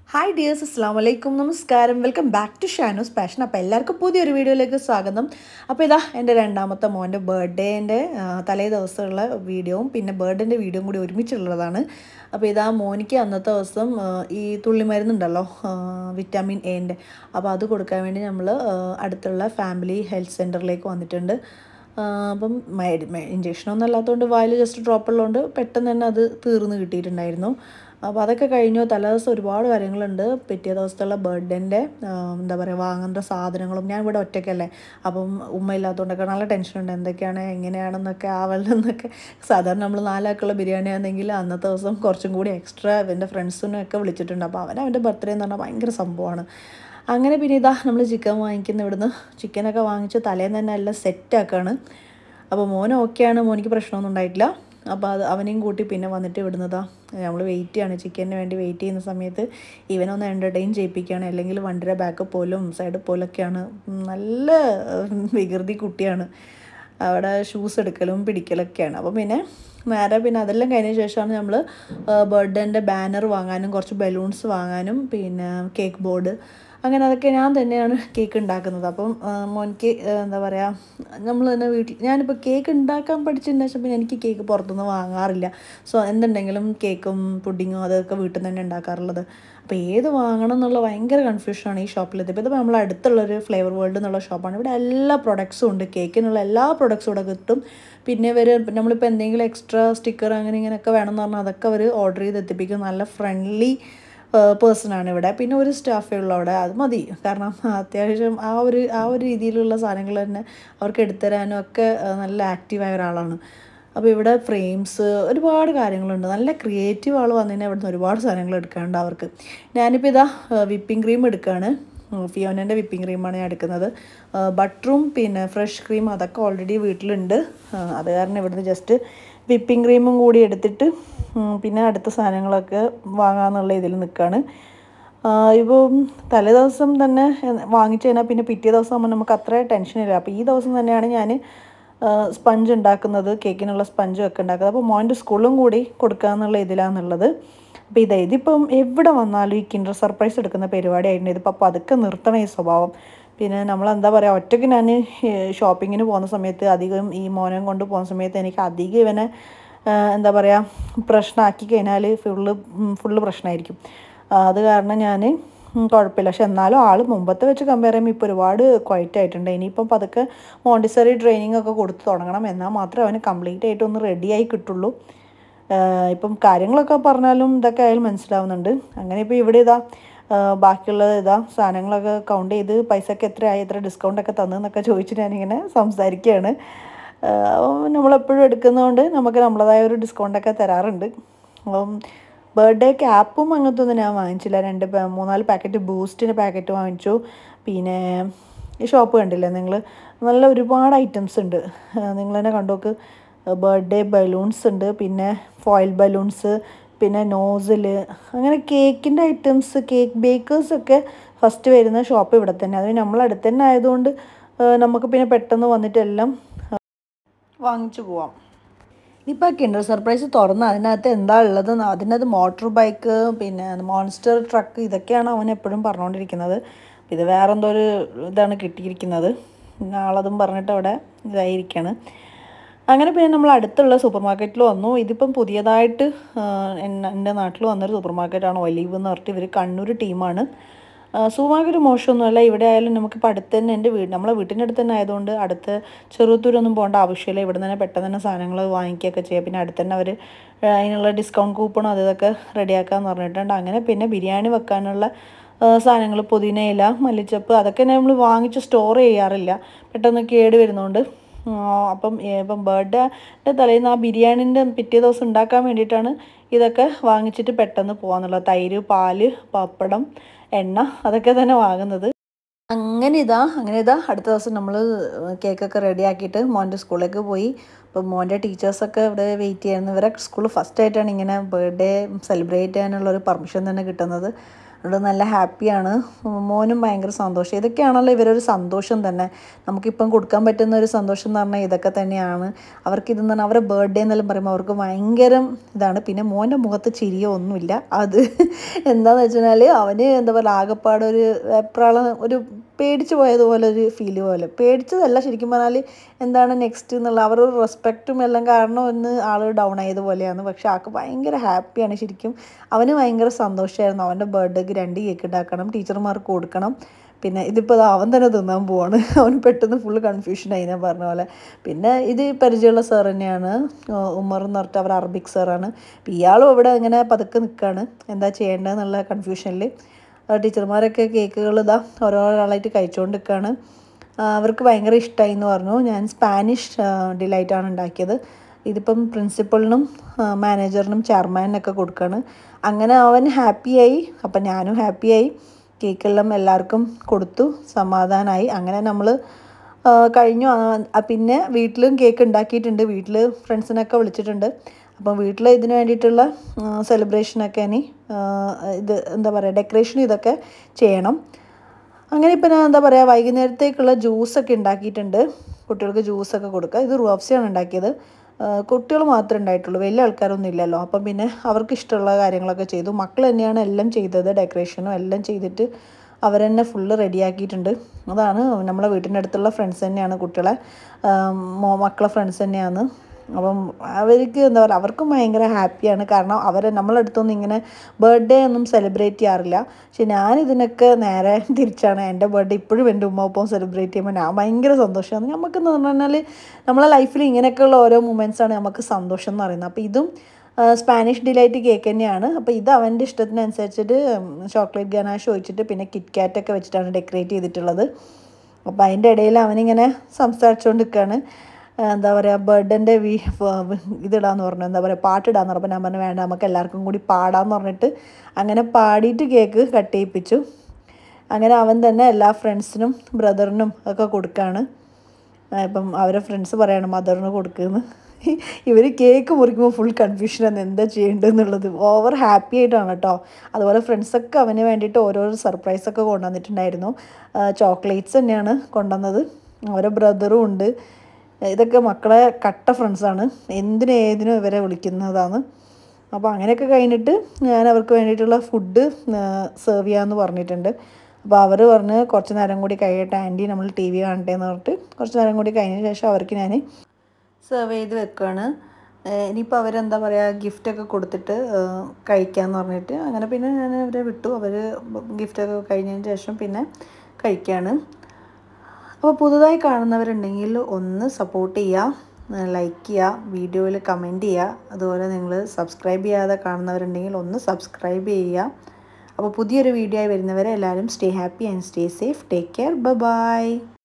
hi dears അസ്സാം വലൈക്കും നമസ്കാരം welcome back to Shanu's passion അപ്പോൾ എല്ലാവർക്കും പുതിയൊരു വീഡിയോയിലേക്ക് സ്വാഗതം അപ്പോൾ ഇതാ എൻ്റെ രണ്ടാമത്തെ മോൻ്റെ ബർത്ത്ഡേൻ്റെ തലേ ദിവസമുള്ള വീഡിയോയും പിന്നെ ബർത്ത്ഡേൻ്റെ വീഡിയോയും കൂടി ഒരുമിച്ചുള്ളതാണ് അപ്പോൾ ഇതാ മോനിക്ക് അന്നത്തെ ദിവസം ആ, ഈ തുള്ളിമരുന്നുണ്ടല്ലോ ആ, വിറ്റാമിൻ എൻ്റെ അപ്പോൾ അത് കൊടുക്കാൻ വേണ്ടി നമ്മൾ അടുത്തുള്ള ഫാമിലി ഹെൽത്ത് സെൻറ്ററിലേക്ക് വന്നിട്ടുണ്ട് ആ, അപ്പം ഇഞ്ചക്ഷനൊന്നും അല്ലാത്തതുകൊണ്ട് വായിൽ ജസ്റ്റ് ഡ്രോപ്പ് ഉള്ളതുകൊണ്ട് പെട്ടെന്ന് തന്നെ അത് തീർന്ന് കിട്ടിയിട്ടുണ്ടായിരുന്നു അപ്പോൾ അതൊക്കെ കഴിഞ്ഞു തലേ ദിവസം ഒരുപാട് കാര്യങ്ങളുണ്ട് പിറ്റേ ദിവസത്തുള്ള ബർത്ത്ഡേൻ്റെ എന്താ പറയുക വാങ്ങേണ്ട സാധനങ്ങളും ഞാൻ ഇവിടെ ഒറ്റയ്ക്കല്ലേ അപ്പം ഉമ്മ ഇല്ലാത്തതുകൊണ്ടൊക്കെ നല്ല ടെൻഷനുണ്ട് എന്തൊക്കെയാണ് എങ്ങനെയാണെന്നൊക്കെ ആവലെന്നൊക്കെ സാധാരണ നമ്മൾ നാലാക്കുള്ള ബിരിയാണി ആണെങ്കിൽ അന്നത്തെ ദിവസം കുറച്ചും കൂടി എക്സ്ട്രാ എൻ്റെ ഫ്രണ്ട്സിനൊക്കെ വിളിച്ചിട്ടുണ്ട് അപ്പോൾ അവൻ അവൻ്റെ ബർത്ത്ഡേ എന്ന് പറഞ്ഞാൽ ഭയങ്കര സംഭവമാണ് അങ്ങനെ പിന്നെ ഇതാ നമ്മൾ ചിക്കൻ വാങ്ങിക്കുന്ന ഇവിടുന്ന് ചിക്കനൊക്കെ വാങ്ങിച്ച് തലേന്ന് തന്നെ എല്ലാം സെറ്റാക്കാണ് അപ്പോൾ മോൻ ഓക്കെയാണ് മോനിക്ക് പ്രശ്നമൊന്നും ഉണ്ടായിട്ടില്ല അപ്പോൾ അത് അവനെയും കൂട്ടി പിന്നെ വന്നിട്ട് ഇവിടുന്നതാ നമ്മൾ വെയിറ്റ് ചെയ്യാണ് ചിക്കന് വേണ്ടി വെയിറ്റ് ചെയ്യുന്ന സമയത്ത് ഇവനൊന്ന് എൻ്റർടൈൻ ചെയ്യിപ്പിക്കുകയാണ് അല്ലെങ്കിൽ വണ്ടിയുടെ ബാക്ക് പോലും സൈഡ് പോലൊക്കെയാണ് നല്ല ഉം, വികൃതി കുട്ടിയാണ് അവിടെ ഷൂസ് എടുക്കലും പിടിക്കലൊക്കെയാണ് അപ്പോൾ പിന്നെ നേരെ പിന്നെ അതെല്ലാം കഴിഞ്ഞ ശേഷമാണ് നമ്മൾ ബർത്ത്ഡേൻ്റെ ബാനർ വാങ്ങാനും കുറച്ച് ബലൂൺസ് വാങ്ങാനും പിന്നെ കേക്ക് ബോർഡ് അങ്ങനെ അതൊക്കെ ഞാൻ തന്നെയാണ് കേക്ക് ഉണ്ടാക്കുന്നത് അപ്പം ആ, മോനിക്ക് ആ, എന്താ പറയുക നമ്മൾ തന്നെ വീട്ടിൽ ഞാനിപ്പോൾ കേക്ക് ഉണ്ടാക്കാൻ പഠിച്ചതിന് ശേഷം പിന്നെ എനിക്ക് കേക്ക് പുറത്തുനിന്ന് വാങ്ങാറില്ല സോ എന്തുണ്ടെങ്കിലും കേക്കും പുഡിങ്ങും അതൊക്കെ വീട്ടിൽ നിന്ന് തന്നെ ഉണ്ടാക്കാറുള്ളത് അപ്പോൾ ഏത് വാങ്ങണം എന്നുള്ള ഭയങ്കര കൺഫ്യൂഷനാണ് ഈ ഷോപ്പിലെത്തിയപ്പോൾ ഇതിപ്പോൾ നമ്മൾ അടുത്തുള്ളൊരു ഫ്ലേവർ വേൾഡ് എന്നുള്ള ഷോപ്പാണ് ഇവിടെ എല്ലാ പ്രൊഡക്ട്സും ഉണ്ട് കേക്കിനുള്ള എല്ലാ പ്രൊഡക്ട്സും ഇവിടെ കിട്ടും പിന്നെ ഇവർ നമ്മളിപ്പോൾ എന്തെങ്കിലും എക്സ്ട്രാ സ്റ്റിക്കർ അങ്ങനെ ഇങ്ങനെയൊക്കെ വേണമെന്ന് പറഞ്ഞാൽ അതൊക്കെ അവർ ഓർഡർ ചെയ്ത് എത്തിപ്പിക്കും നല്ല ഫ്രണ്ട്ലി പേഴ്സണാണ് ഇവിടെ പിന്നെ ഒരു സ്റ്റാഫേ ഉള്ളൂ അവിടെ അത് മതി കാരണം അത്യാവശ്യം ആ ഒരു ആ ഒരു രീതിയിലുള്ള സാധനങ്ങൾ തന്നെ അവർക്ക് എടുത്തുതരാനും ഒക്കെ ആ, നല്ല ആക്റ്റീവായ ഒരാളാണ് അപ്പോൾ ഇവിടെ ഫ്രെയിംസ് ഒരുപാട് കാര്യങ്ങളുണ്ട് നല്ല ക്രിയേറ്റീവ് ആൾ വന്നു കഴിഞ്ഞാൽ ഇവിടുന്ന് ഒരുപാട് സാധനങ്ങൾ എടുക്കാനുണ്ട് അവർക്ക് ഞാനിപ്പോൾ ഇതാ വിപ്പിംഗ് ക്രീം എടുക്കുകയാണ് ഫിയോനൻ്റെ വിപ്പിംഗ് ക്രീമാണ് ഞാൻ എടുക്കുന്നത് ബട്ടറും പിന്നെ ഫ്രഷ് ക്രീം അതൊക്കെ ഓൾറെഡി വീട്ടിലുണ്ട് ആ, അത് കാരണം ഇവിടുന്ന് ജസ്റ്റ് വിപ്പിംഗ് ക്രീമും കൂടി എടുത്തിട്ട് ഉം, പിന്നെ അടുത്ത സാധനങ്ങളൊക്കെ വാങ്ങാമെന്നുള്ള ഇതിൽ നിൽക്കുകയാണ് ഇപ്പം തലേ ദിവസം തന്നെ വാങ്ങിച്ചു കഴിഞ്ഞാൽ പിന്നെ പിറ്റേ ദിവസം ആകുമ്പോൾ നമുക്ക് അത്ര ടെൻഷനില്ല അപ്പോൾ ഈ ദിവസം തന്നെയാണ് ഞാൻ സ്പഞ്ച് ഉണ്ടാക്കുന്നത് കേക്കിനുള്ള സ്പഞ്ചും ഒക്കെ ഉണ്ടാക്കുന്നത് അപ്പോൾ മോൻ്റെ സ്കൂളും കൂടി കൊടുക്കുക എന്നുള്ള ഇതിലാണെന്നുള്ളത് അപ്പോൾ ഇതേ ഇതിപ്പം എവിടെ വന്നാലും ഈ കിൻഡർ സർപ്രൈസ് എടുക്കുന്ന പരിപാടിയായിരുന്നു ഇതിപ്പോൾ അപ്പോൾ അതൊക്കെ നിർത്തണം ഈ സ്വഭാവം പിന്നെ നമ്മൾ എന്താ പറയുക ഒറ്റയ്ക്ക് ഞാൻ ഷോപ്പിങ്ങിന് പോകുന്ന സമയത്ത് അധികം ഈ മോനം കൊണ്ട് പോകുന്ന സമയത്ത് എനിക്ക് അധികം ഇവനെ ആ, എന്താ പറയുക പ്രശ്നമാക്കി കഴിഞ്ഞാൽ ഫുള്ള് ഫുള്ള് പ്രശ്നമായിരിക്കും ആ, അത് കാരണം ഞാൻ കുഴപ്പമില്ല പക്ഷെ എന്നാലും ആൾ മുമ്പത്തെ വെച്ച് കമ്പയർ ചെയ്യുമ്പോൾ ഇപ്പോൾ ഒരുപാട് ക്വയറ്റ് ആയിട്ടുണ്ട് ഇനിയിപ്പം പതുക്കെ മോണ്ടിസറി ട്രെയിനിങ് ഒക്കെ കൊടുത്ത് തുടങ്ങണം എന്നാൽ മാത്രമേ അവന് കംപ്ലീറ്റ് ആയിട്ട് ഒന്ന് റെഡിയായി കിട്ടുള്ളൂ ആഹ് ഇപ്പം കാര്യങ്ങളൊക്കെ പറഞ്ഞാലും ഇതൊക്കെ ആയാലും മനസ്സിലാവുന്നുണ്ട് അങ്ങനെ ഇപ്പോൾ ഇവിടെ ഇതാ ആഹ് ബാക്കിയുള്ള ഇതാ സാധനങ്ങളൊക്കെ കൗണ്ട് ചെയ്ത് പൈസക്ക് എത്രയായി എത്ര ഡിസ്കൗണ്ട് ഒക്കെ തന്നെന്നൊക്കെ ചോദിച്ചിട്ട് ഞാനിങ്ങനെ സംസാരിക്കുകയാണ് ആഹ് നമ്മളെപ്പോഴും എടുക്കുന്നതുകൊണ്ട് നമുക്ക് നമ്മളതായ ഒരു ഡിസ്കൗണ്ടൊക്കെ തരാറുണ്ട് അപ്പം ബർത്ത്ഡേ ക്യാപ്പും അങ്ങനത്തെ ഒന്നും ഞാൻ വാങ്ങിച്ചില്ല രണ്ട് പ- മൂന്നാല് പാക്കറ്റ് ബൂസ്റ്റിൻ്റെ പാക്കറ്റ് വാങ്ങിച്ചു പിന്നെ ഈ ഷോപ്പ് കണ്ടില്ലേ നിങ്ങൾ നല്ല ഒരുപാട് ഐറ്റംസ് ഉണ്ട് നിങ്ങൾ തന്നെ കണ്ടോക്ക് ബർത്ത്ഡേ ബലൂൺസ് ഉണ്ട് പിന്നെ ഫോയിൽ ബലൂൺസ് പിന്നെ നോസില് അങ്ങനെ കേക്കിൻ്റെ ഐറ്റംസ് കേക്ക് ബേക്കേഴ്സൊക്കെ ഫസ്റ്റ് വരുന്ന ഷോപ്പ് ഇവിടെ തന്നെ അത് നമ്മളടുത്ത് തന്നെ ആയതുകൊണ്ട് ആ, നമുക്ക് പിന്നെ പെട്ടെന്ന് വന്നിട്ട് എല്ലാം വാങ്ങിച്ചു പോവാം ഇനിയിപ്പോൾ കിൻഡർ സർപ്രൈസ് തുറന്ന് അതിനകത്ത് എന്താ ഉള്ളത് അതിനകത്ത് മോട്ടോർ ബൈക്ക് പിന്നെ മോൺസ്റ്റർ ട്രക്ക് ഇതൊക്കെയാണ് അവൻ എപ്പോഴും പറഞ്ഞുകൊണ്ടിരിക്കുന്നത് ഇത് വേറെ എന്തോ ഒരു ഇതാണ് കിട്ടിയിരിക്കുന്നത് ആളതും പറഞ്ഞിട്ട് അവിടെ ഇതായിരിക്കുകയാണ് അങ്ങനെ പിന്നെ നമ്മൾ അടുത്തുള്ള സൂപ്പർ മാർക്കറ്റിൽ വന്നു ഇതിപ്പം പുതിയതായിട്ട് ആ, എന്ന- എൻ്റെ നാട്ടിൽ വന്നൊരു സൂപ്പർ മാർക്കറ്റാണ് ഒലീവ് എന്ന് പറഞ്ഞിട്ട് ഇവർ കണ്ണൂർ ടീമാണ് സൂപ്പർ മാർക്കറ്റ് മോശമൊന്നുമല്ല ഇവിടെ ആയാലും നമുക്കിപ്പോൾ അടുത്ത് തന്നെ എൻ്റെ വീട് നമ്മളെ വീട്ടിൻ്റെ അടുത്ത് തന്നെ ആയതുകൊണ്ട് അടുത്ത് ചെറുത്തൂരൊന്നും പോകേണ്ട ആവശ്യമില്ല ഇവിടെ തന്നെ പെട്ടെന്ന് തന്നെ സാധനങ്ങൾ വാങ്ങിക്കുകയൊക്കെ ചെയ്യാം പിന്നെ അടുത്ത് തന്നെ അവർ അതിനുള്ള ഡിസ്കൗണ്ട് കൂപ്പണും അത് ഇതൊക്കെ റെഡിയാക്കാമെന്ന് പറഞ്ഞിട്ടുണ്ട് അങ്ങനെ പിന്നെ ബിരിയാണി വെക്കാനുള്ള സാധനങ്ങൾ പുതിനയില മല്ലിച്ചപ്പ് അതൊക്കെ നമ്മൾ വാങ്ങിച്ച് സ്റ്റോർ ചെയ്യാറില്ല പെട്ടെന്ന് കേട് വരുന്നതുകൊണ്ട് ആ, അപ്പം ഏ, ഇപ്പം ബർത്ത്ഡേൻ്റെ തലേന്ന് ആ ബിരിയാണിൻ്റെ പിറ്റേ ദിവസം ഉണ്ടാക്കാൻ വേണ്ടിയിട്ടാണ് ഇതൊക്കെ വാങ്ങിച്ചിട്ട് പെട്ടെന്ന് പോകാന്നുള്ളത് തൈര് പാല് പപ്പടം എണ്ണ അതൊക്കെ തന്നെ വാങ്ങുന്നത് അങ്ങനെ ഇതാ അങ്ങനെ ഇതാ അടുത്ത ദിവസം നമ്മൾ കേക്കൊക്കെ റെഡി ആക്കിയിട്ട് മോൻ്റെ സ്കൂളിലേക്ക് പോയി അപ്പോൾ മോൻ്റെ ടീച്ചേഴ്സൊക്കെ ഇവിടെ വെയിറ്റ് ചെയ്യുന്നു ഇവരെ സ്കൂൾ ഫസ്റ്റ് ആയിട്ടാണ് ഇങ്ങനെ ബർത്ത്ഡേ സെലിബ്രേറ്റ് ചെയ്യാനുള്ള ഒരു പെർമിഷൻ തന്നെ കിട്ടുന്നത് അതുകൊണ്ട് നല്ല ഹാപ്പിയാണ് മോനും ഭയങ്കര സന്തോഷം ഇതൊക്കെയാണല്ലോ ഇവരൊരു സന്തോഷം തന്നെ നമുക്കിപ്പം കൊടുക്കാൻ പറ്റുന്ന ഒരു സന്തോഷം എന്ന് പറഞ്ഞാൽ ഇതൊക്കെ തന്നെയാണ് അവർക്ക് ഇതെന്ന് പറഞ്ഞാൽ അവരുടെ ബർത്ത്ഡേ എന്നെല്ലാം പറയുമ്പോൾ അവർക്ക് ഭയങ്കര ഇതാണ് പിന്നെ മോൻ്റെ മുഖത്ത് ചിരിയോ ഒന്നുമില്ല അത് എന്താണെന്ന് വെച്ചാൽ അവന് എന്താ പറയുക ആകെപ്പാടെ ഒരു എപ്രാളം ഒരു പേടിച്ച് പോയതുപോലെ ഒരു ഫീല് പോലെ പേടിച്ചതല്ല ശരിക്കും പറഞ്ഞാൽ എന്താണ് നെക്സ്റ്റ് എന്നുള്ള അവരൊരു റെസ്പെക്റ്റും എല്ലാം കാരണം ഒന്ന് ആൾ ഡൗൺ ആയതുപോലെയാണ് പക്ഷെ ആൾക്ക് ഭയങ്കര ഹാപ്പിയാണ് ശരിക്കും അവന് ഭയങ്കര സന്തോഷമായിരുന്നു അവൻ്റെ ബർത്ത്ഡേക്ക് രണ്ട് കേക്ക് ഉണ്ടാക്കണം ടീച്ചർമാർക്ക് കൊടുക്കണം പിന്നെ ഇതിപ്പോൾ അവൻ തന്നെ തിന്നാൻ പോവാണ് അവൻ പെട്ടെന്ന് ഫുള്ള് കൺഫ്യൂഷനായി ഞാൻ പറഞ്ഞ പോലെ പിന്നെ ഇത് പരിചയമുള്ള സാർ തന്നെയാണ് ഉമർ എന്ന് പറഞ്ഞിട്ട് അവർ അറബിക് സാറാണ് അപ്പോൾ ഇയാളും ഇവിടെ ഇങ്ങനെ പതുക്കെ നിൽക്കുകയാണ് എന്താ ചെയ്യേണ്ടതെന്നുള്ള കൺഫ്യൂഷനിൽ ടീച്ചർമാരൊക്കെ കേക്കുകൾ ഇതാ ഓരോരാളായിട്ട് കഴിച്ചുകൊണ്ട് നിൽക്കുകയാണ് അവർക്ക് ഭയങ്കര ഇഷ്ടമായി എന്ന് പറഞ്ഞു ഞാൻ സ്പാനിഷ് ഡിലൈറ്റാണ് ഉണ്ടാക്കിയത് ഇതിപ്പം പ്രിൻസിപ്പളിനും മാനേജറിനും ചെയർമാനൊക്കെ കൊടുക്കുകയാണ് അങ്ങനെ അവൻ ഹാപ്പിയായി അപ്പം ഞാനും ഹാപ്പിയായി കേക്കെല്ലാം എല്ലാവർക്കും കൊടുത്തു സമാധാനമായി അങ്ങനെ നമ്മൾ കഴിഞ്ഞു പിന്നെ വീട്ടിലും കേക്ക് ഉണ്ടാക്കിയിട്ടുണ്ട് വീട്ടിൽ ഫ്രണ്ട്സിനൊക്കെ വിളിച്ചിട്ടുണ്ട് അപ്പം വീട്ടിൽ ഇതിന് വേണ്ടിയിട്ടുള്ള സെലിബ്രേഷനൊക്കെ ഇനി ഇത് എന്താ പറയുക ഡെക്കറേഷൻ ഇതൊക്കെ ചെയ്യണം അങ്ങനെ ഇപ്പം ഞാൻ എന്താ പറയുക വൈകുന്നേരത്തേക്കുള്ള ജ്യൂസൊക്കെ ഉണ്ടാക്കിയിട്ടുണ്ട് കുട്ടികൾക്ക് ജ്യൂസൊക്കെ കൊടുക്കുക ഇത് റുവാഫ്സിയാണ് ഉണ്ടാക്കിയത് കുട്ടികൾ മാത്രമേ ഉണ്ടായിട്ടുള്ളൂ വലിയ ആൾക്കാരൊന്നും ഇല്ലല്ലോ അപ്പം പിന്നെ അവർക്ക് ഇഷ്ടമുള്ള കാര്യങ്ങളൊക്കെ ചെയ്തു മക്കൾ തന്നെയാണ് എല്ലാം ചെയ്തത് ഡെക്കറേഷനും എല്ലാം ചെയ്തിട്ട് അവർ തന്നെ ഫുള്ള് റെഡിയാക്കിയിട്ടുണ്ട് അതാണ് നമ്മളെ വീട്ടിൻ്റെ അടുത്തുള്ള ഫ്രണ്ട്സ് തന്നെയാണ് കുട്ടികളെ മക്കളെ ഫ്രണ്ട്സ് തന്നെയാണ് അപ്പം അവർക്ക് എന്താ പറയുക അവർക്കും ഭയങ്കര ഹാപ്പിയാണ് കാരണം അവർ നമ്മളെ അടുത്തൊന്നും ഇങ്ങനെ ബർത്ത്ഡേ ഒന്നും സെലിബ്രേറ്റ് ചെയ്യാറില്ല പക്ഷെ ഞാൻ ഇതിനൊക്കെ നേരെ തിരിച്ചാണ് എൻ്റെ ബർത്ത്ഡേ ഇപ്പോഴും എൻ്റെ ഉമ്മ ഒപ്പം സെലിബ്രേറ്റ് ചെയ്യുമ്പോൾ ഞാൻ ഭയങ്കര സന്തോഷമാണ് നമുക്കെന്ന് പറഞ്ഞാൽ നമ്മളെ ലൈഫിൽ ഇങ്ങനെയൊക്കെയുള്ള ഓരോ മൂമെൻറ്റ്സാണ് നമുക്ക് സന്തോഷം എന്ന് പറയുന്നത് അപ്പോൾ ഇതും സ്പാനിഷ് ഡിലൈറ്റ് കേക്ക് തന്നെയാണ് അപ്പോൾ ഇത് അവൻ്റെ ഇഷ്ടത്തിനനുസരിച്ചിട്ട് ചോക്ലേറ്റ് ഗനാഷ് ഒഴിച്ചിട്ട് പിന്നെ കിറ്റ് കാറ്റൊക്കെ വെച്ചിട്ടാണ് ഡെക്കറേറ്റ് ചെയ്തിട്ടുള്ളത് അപ്പോൾ അതിൻ്റെ ഇടയിൽ അവനിങ്ങനെ സംസാരിച്ചുകൊണ്ട് നിൽക്കുകയാണ് എന്താ പറയുക ബർത്ത്ഡേൻ്റെ വീ ഇതിടാന്ന് പറഞ്ഞു എന്താ പറയുക പാട്ടിടാന്ന് പറഞ്ഞപ്പോൾ ഞാൻ പറഞ്ഞു വേണ്ട നമുക്ക് എല്ലാവർക്കും കൂടി പാടാന്ന് പറഞ്ഞിട്ട് അങ്ങനെ പാടിയിട്ട് കേക്ക് കട്ട് ചെയ്യിപ്പിച്ചു അങ്ങനെ അവൻ തന്നെ എല്ലാ ഫ്രണ്ട്സിനും ബ്രദറിനും ഒക്കെ കൊടുക്കുകയാണ് ഇപ്പം അവരെ ഫ്രണ്ട്സ് പറയാണ് മദറിന് കൊടുക്കുമെന്ന് ഇവർ കേക്ക് മുറിക്കുമ്പോൾ ഫുൾ കൺഫ്യൂഷനാണ് എന്താ ചെയ്യേണ്ടതെന്നുള്ളത് ഓവർ ഹാപ്പി ആയിട്ടാണ് കേട്ടോ അതുപോലെ ഫ്രണ്ട്സൊക്കെ അവന് വേണ്ടിയിട്ട് ഓരോരോ സർപ്രൈസൊക്കെ കൊണ്ടുവന്നിട്ടുണ്ടായിരുന്നു ചോക്ലേറ്റ്സ് തന്നെയാണ് കൊണ്ടുവന്നത് ഓരോ ബ്രദറും ഉണ്ട് ഇതൊക്കെ മക്കളെ കട്ട ഫ്രണ്ട്സാണ് എന്തിനും ഏതിനും ഇവരെ വിളിക്കുന്നതാണ് അപ്പോൾ അങ്ങനെയൊക്കെ കഴിഞ്ഞിട്ട് ഞാൻ അവർക്ക് വേണ്ടിയിട്ടുള്ള ഫുഡ് സെർവ് ചെയ്യാമെന്ന് പറഞ്ഞിട്ടുണ്ട് അപ്പോൾ അവർ പറഞ്ഞ് കുറച്ച് നേരം കൂടി കഴിയട്ടെ ആൻറ്റി നമ്മൾ ടി വി കാണട്ടെ എന്ന് പറഞ്ഞിട്ട് കുറച്ച് നേരം കൂടി കഴിഞ്ഞ ശേഷം അവർക്ക് ഞാൻ സെർവ് ചെയ്ത് വെക്കുകയാണ് ഇനിയിപ്പോൾ അവരെന്താ പറയുക ഗിഫ്റ്റൊക്കെ കൊടുത്തിട്ട് കഴിക്കാമെന്ന് പറഞ്ഞിട്ട് അങ്ങനെ പിന്നെ ഞാൻ അവരെ വിട്ടു അവർ ഗിഫ്റ്റൊക്കെ കഴിഞ്ഞതിന് ശേഷം പിന്നെ കഴിക്കുകയാണ് അപ്പോൾ പുതുതായി കാണുന്നവരുണ്ടെങ്കിൽ ഒന്ന് സപ്പോർട്ട് ചെയ്യുക ലൈക്ക് ചെയ്യുക വീഡിയോയിൽ കമൻറ്റ് ചെയ്യുക അതുപോലെ നിങ്ങൾ സബ്സ്ക്രൈബ് ചെയ്യാതെ കാണുന്നവരുണ്ടെങ്കിൽ ഒന്ന് സബ്സ്ക്രൈബ് ചെയ്യുക അപ്പോൾ പുതിയൊരു വീഡിയോ ആയി വരുന്നവരെ എല്ലാവരും stay happy and stay safe take care by